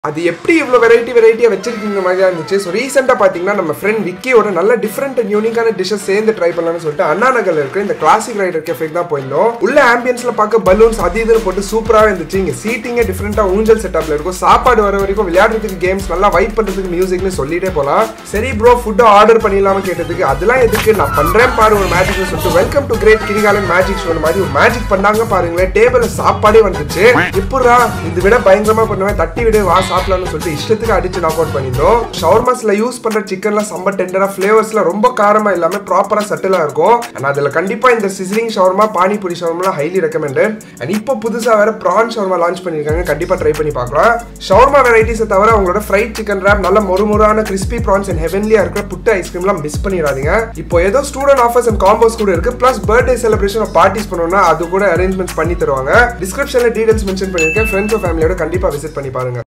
அது எப்படி இவ்வளோ வெரைட்டி வெரைட்டியாக வச்சிருக்கீங்க மாதிரியா இருந்துச்சு ஸோ ரீசெண்டாக பார்த்தீங்கன்னா நம்ம ஃப்ரெண்ட் விக்கியோட நல்ல டிஃப்ரெண்ட் அண்ட் யூனிக்கான டிஷ்ஷஸ் சேர்ந்து ட்ரை பண்ணலாம்னு சொல்லிட்டு அண்ணா நகர்ல இருக்கிற இந்த கிளாசிக் ரைடர் கேஃபேக்கு தான் போயிருந்தோம் உள்ள ஆம்பியன்ஸ்ல பார்க்க பலூன்ஸ் அது இதுன்னு போட்டு சூப்பராக இருந்துச்சு இங்கே சீட்டிங்கே டிஃப்ரெண்ட்டாக ஊஞ்சல் செட்டப்ல இருக்கும் சாப்பாடு வர வரைக்கும் விளையாடுறதுக்கு கேம்ஸ் நல்லா வைப் பண்ணுறதுக்கு மியூசிக்னு சொல்லிட்டே போகலாம் சரி ப்ரோ ஃபுட்டு ஆர்டர் பண்ணிடலாம்னு கேட்டதுக்கு அதெல்லாம் எதுக்கு நான் பண்ணுறேன் பாரு ஒரு மேஜிக்னு சொல்லிட்டு welcome to great Kirikalan magic show மாதிரி ஒரு மேஜிக் பண்ணாங்க பாருங்களேன் டேபிள்ல சாப்பாடே வந்துச்சு எப்படா இது விட பயங்கரமா பண்ணுவேன் தட்டி விடு வா சாப்பிடலாம்னு சொல்லிட்டு இஷ்டத்துக்கு அடிச்சு நாக் அவுட் பண்ணிட்டோம் ஷவர்மாஸ்ல யூஸ் பண்ற சிக்கன்லாம் செம்ம டெண்டரா ஃபிளேவர்ஸ்ல ரொம்ப காரமா இல்லாம ப்ராப்பரா சட்டிலா இருக்கும் அண்ட் அதுல கண்டிப்பா இந்த sizzling shawarma panipuri shawarma highly recommended and இப்போ புதுசா வேற ப்ரான் ஷவர்மா லான்ச் பண்ணிருக்காங்க கண்டிப்பா ட்ரை பண்ணி பார்க்கலாம் ஷவர்மா வெரைட்டிஸை தவிர அவங்களோட ஃப்ரைட் சிக்கன் ரேப் நல்ல மொறுமொறான கிறிஸ்பி ப்ரான்ஸ் அண்ட் ஹெவன்லியா இருக்கிற புட்டு ஐஸ்கிரீம்லாம் மிஸ் பண்ணிடாதீங்க இப்போ ஏதோ ஸ்டூடெண்ட் ஆஃபர்ஸ் அண்ட் காம்போஸ் கூட இருக்கு பிளஸ் பர்த்டே செலிப்ரேஷன் பார்ட்டிஸ் பண்ணணும்னா அது கூட அரேஞ்ச்மெண்ட்ஸ் பண்ணி தருவாங்க டிஸ்கிரிப்ஷன்ல டீடைல்ஸ் மென்ஷன் பண்ணிருக்கேன் ஃப்ரெண்ட்ஸ் ஃபேமிலியோட கண்டிப்பா விசிட் பண்ணி பாருங்க